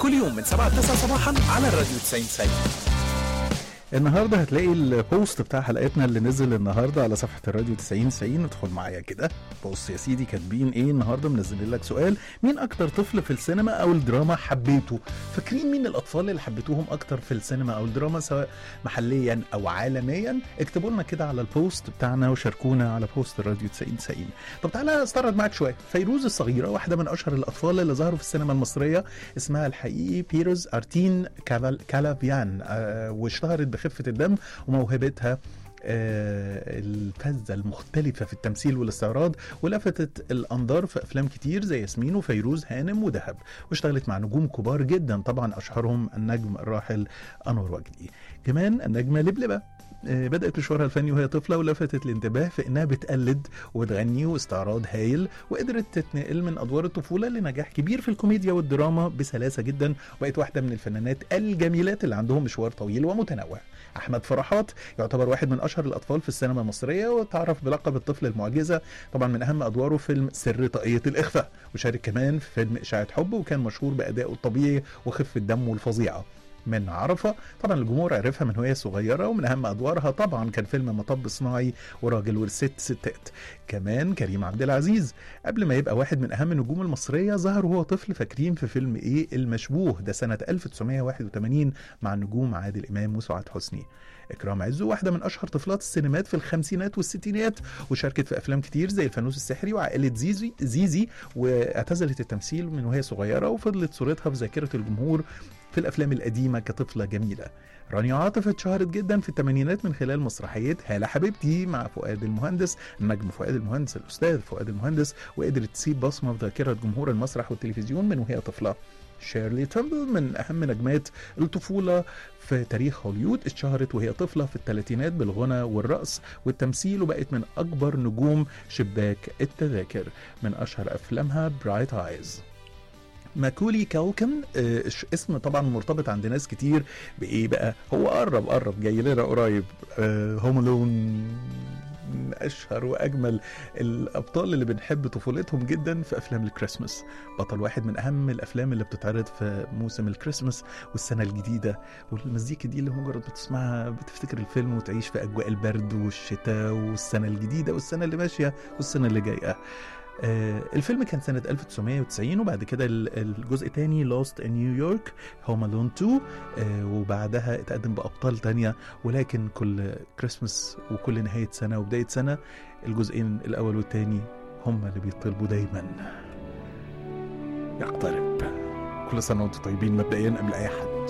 كل يوم من 7 ل 9 صباحا على الراديو 90 90 النهارده هتلاقي البوست بتاع حلقتنا اللي نزل النهارده على صفحه الراديو 90 90 ادخل معايا كده بص يا سيدي كاتبين ايه النهارده منزلين لك سؤال مين اكتر طفل في السينما او الدراما حبيته فاكرين مين الاطفال اللي حبيتوهم اكتر في السينما او الدراما سواء محليا او عالميا اكتبوا لنا كده على البوست بتاعنا وشاركونا على بوست الراديو 90 90 طب تعالى استعرض معاك شويه فيروز الصغيره واحده من اشهر الاطفال اللي ظهروا في السينما المصريه اسمها الحقيقي بيروز ارتين كافال كالافيان آه واشتهرت بخفه الدم وموهبتها آه، الفذة المختلفة في التمثيل والاستعراض ولفتت الأنظار في أفلام كتير زي ياسمين وفيروز هانم ودهب واشتغلت مع نجوم كبار جدا طبعا أشهرهم النجم الراحل أنور وجدي كمان النجمة لبلبة آه، بدأت مشوارها الفني وهي طفلة ولفتت الانتباه في إنها بتقلد وتغني واستعراض هايل وقدرت تتنقل من أدوار الطفولة لنجاح كبير في الكوميديا والدراما بسلاسة جدا وبقت واحدة من الفنانات الجميلات اللي عندهم مشوار طويل ومتنوع أحمد فرحات يعتبر واحد من أشهر الأطفال في السينما المصرية وتعرف بلقب الطفل المعجزة طبعا من أهم أدواره فيلم سر طاقية الإخفاء وشارك كمان في فيلم إشاعة حب وكان مشهور بأدائه الطبيعي وخفة دمه الفظيعة من عرفة طبعا الجمهور عرفها من وهي صغيرة ومن أهم أدوارها طبعا كان فيلم مطب صناعي وراجل والست ستات كمان كريم عبد العزيز قبل ما يبقى واحد من أهم النجوم المصرية ظهر وهو طفل فاكرين في فيلم إيه المشبوه ده سنة 1981 مع النجوم عادل إمام وسعاد حسني إكرام عزو واحدة من أشهر طفلات السينمات في الخمسينات والستينات وشاركت في أفلام كتير زي الفانوس السحري وعائلة زيزي زيزي واعتزلت التمثيل من وهي صغيرة وفضلت صورتها في ذاكرة الجمهور في الافلام القديمه كطفله جميله رانيا عاطف اتشهرت جدا في الثمانينات من خلال مسرحيه هاله حبيبتي مع فؤاد المهندس النجم فؤاد المهندس الاستاذ فؤاد المهندس وقدرت تسيب بصمه في ذاكره جمهور المسرح والتلفزيون من وهي طفله شيرلي ترمبل من اهم نجمات الطفوله في تاريخ هوليوود اتشهرت وهي طفله في الثلاثينات بالغنى والرقص والتمثيل وبقت من اكبر نجوم شباك التذاكر من اشهر افلامها برايت ايز ماكولي كالكن آه، ش- اسم طبعا مرتبط عند ناس كتير بايه بقى هو قرب قرب جاي لنا قريب هوم لون من اشهر واجمل الابطال اللي بنحب طفولتهم جدا في افلام الكريسماس بطل واحد من اهم الافلام اللي بتتعرض في موسم الكريسماس والسنه الجديده والمزيكا دي اللي مجرد بتسمعها بتفتكر الفيلم وتعيش في اجواء البرد والشتاء والسنه الجديده والسنه اللي ماشيه والسنه اللي جايه آه، الفيلم كان سنة 1990 وبعد كده ال- الجزء الثاني لوست ان نيويورك هوم الون 2 آه، وبعدها اتقدم بأبطال تانية ولكن كل كريسماس وكل نهاية سنة وبداية سنة الجزئين الأول والثاني هم اللي بيطلبوا دايما يقترب كل سنة وانتم طيبين مبدئيا قبل أي حد